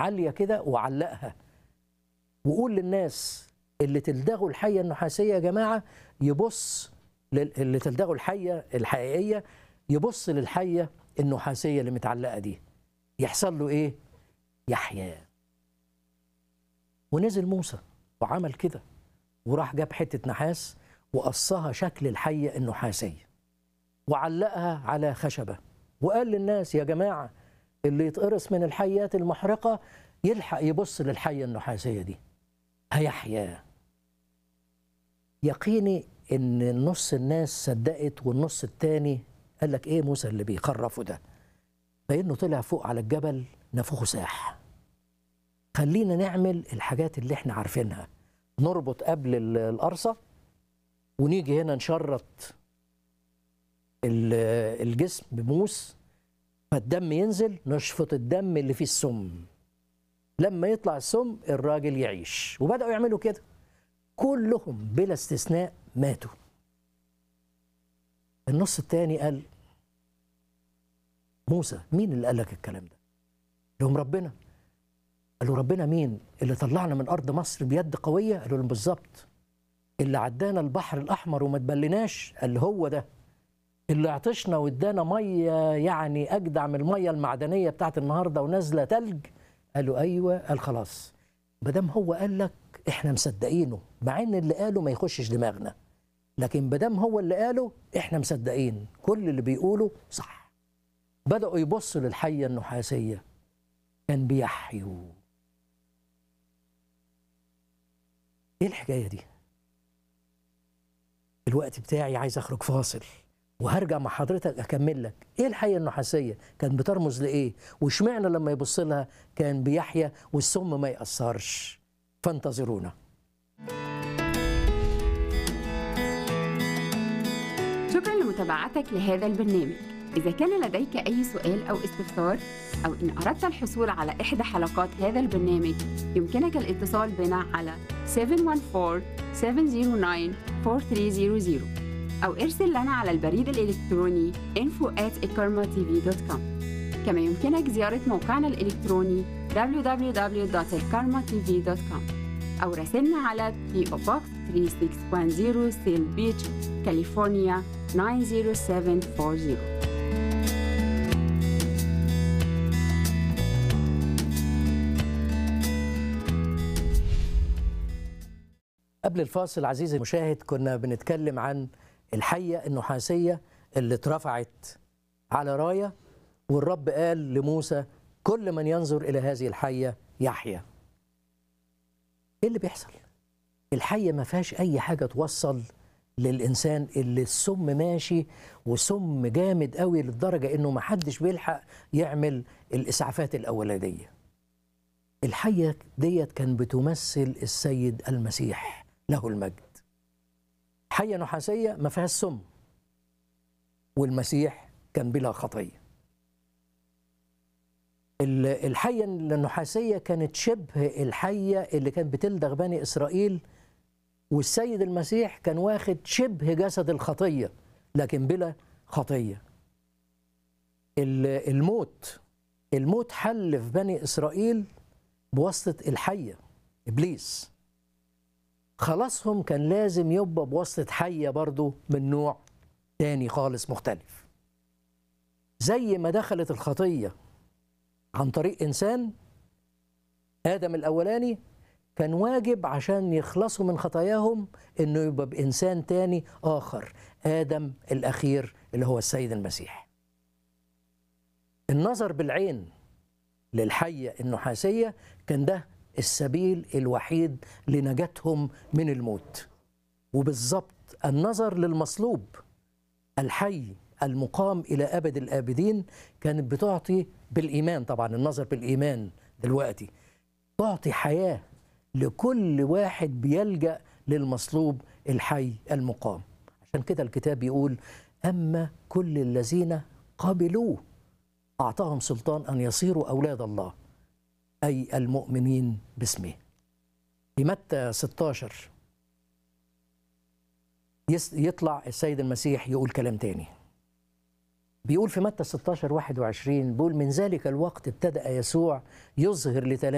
عاليه كده وعلقها وقول للناس اللي تلدغوا الحيه النحاسيه يا جماعه يبص لل- اللي تلدغوا الحيه الحقيقيه يبص للحيه النحاسيه اللي متعلقه دي يحصل له ايه؟ يحيا ونزل موسى وعمل كده وراح جاب حته نحاس وقصها شكل الحيه النحاسيه وعلقها على خشبه وقال للناس يا جماعه اللي يتقرص من الحيات المحرقه يلحق يبص للحيه النحاسيه دي هيحيا يقيني ان نص الناس صدقت والنص التاني قال لك ايه موسى اللي بيخرفه ده فانه طلع فوق على الجبل نافوخه ساح خلينا نعمل الحاجات اللي احنا عارفينها نربط قبل ال- القرصه ونيجي هنا نشرط ال- الجسم بموس فالدم ينزل نشفط الدم اللي فيه السم لما يطلع السم الراجل يعيش وبدأوا يعملوا كده كلهم بلا استثناء ماتوا النص التاني قال موسى مين اللي قال لك الكلام ده لهم ربنا قالوا ربنا مين اللي طلعنا من ارض مصر بيد قويه قالوا لهم بالظبط اللي عدانا البحر الاحمر وما تبلناش قال هو ده اللي عطشنا وادانا ميه يعني اجدع من الميه المعدنيه بتاعت النهارده ونازله تلج قالوا ايوه قال خلاص ما دام هو قال لك احنا مصدقينه مع ان اللي قاله ما يخشش دماغنا لكن ما دام هو اللي قاله احنا مصدقين كل اللي بيقوله صح بداوا يبصوا للحيه النحاسيه كان بيحيوا ايه الحكايه دي الوقت بتاعي عايز اخرج فاصل وهرجع مع حضرتك اكمل لك ايه الحيه النحاسيه كانت بترمز لايه واشمعنى لما يبص لها كان بيحيا والسم ما ياثرش فانتظرونا شكرا لمتابعتك لهذا البرنامج إذا كان لديك أي سؤال أو استفسار أو إن أردت الحصول على إحدى حلقات هذا البرنامج يمكنك الاتصال بنا على 714-709-4300 أو ارسل لنا على البريد الإلكتروني info at كما يمكنك زيارة موقعنا الإلكتروني www.elkarmatv.com أو راسلنا على PO Box 3610 سيل بيتش كاليفورنيا 90740 قبل الفاصل عزيزي المشاهد كنا بنتكلم عن الحية النحاسية اللي اترفعت على راية والرب قال لموسى كل من ينظر إلى هذه الحية يحيا إيه اللي بيحصل؟ الحية ما فيهاش أي حاجة توصل للإنسان اللي السم ماشي وسم جامد قوي للدرجة إنه ما حدش بيلحق يعمل الإسعافات الأولانية الحية ديت كان بتمثل السيد المسيح له المجد حية نحاسية ما فيهاش سم والمسيح كان بلا خطية ال- الحية النحاسية كانت شبه الحية اللي كانت بتلدغ بني إسرائيل والسيد المسيح كان واخد شبه جسد الخطية لكن بلا خطية ال- الموت الموت حل في بني إسرائيل بواسطة الحية إبليس خلاصهم كان لازم يبقى بواسطة حية برضو من نوع تاني خالص مختلف زي ما دخلت الخطية عن طريق إنسان آدم الأولاني كان واجب عشان يخلصوا من خطاياهم إنه يبقى بإنسان تاني آخر آدم الأخير اللي هو السيد المسيح النظر بالعين للحية النحاسية كان ده السبيل الوحيد لنجاتهم من الموت وبالضبط النظر للمصلوب الحي المقام إلى أبد الآبدين كانت بتعطي بالإيمان طبعا النظر بالإيمان دلوقتي تعطي حياة لكل واحد بيلجأ للمصلوب الحي المقام عشان كده الكتاب يقول أما كل الذين قبلوه أعطاهم سلطان أن يصيروا أولاد الله أي المؤمنين باسمه في متى 16 يس- يطلع السيد المسيح يقول كلام تاني بيقول في متى 16 21 بيقول من ذلك الوقت ابتدأ يسوع يظهر لتلاميذه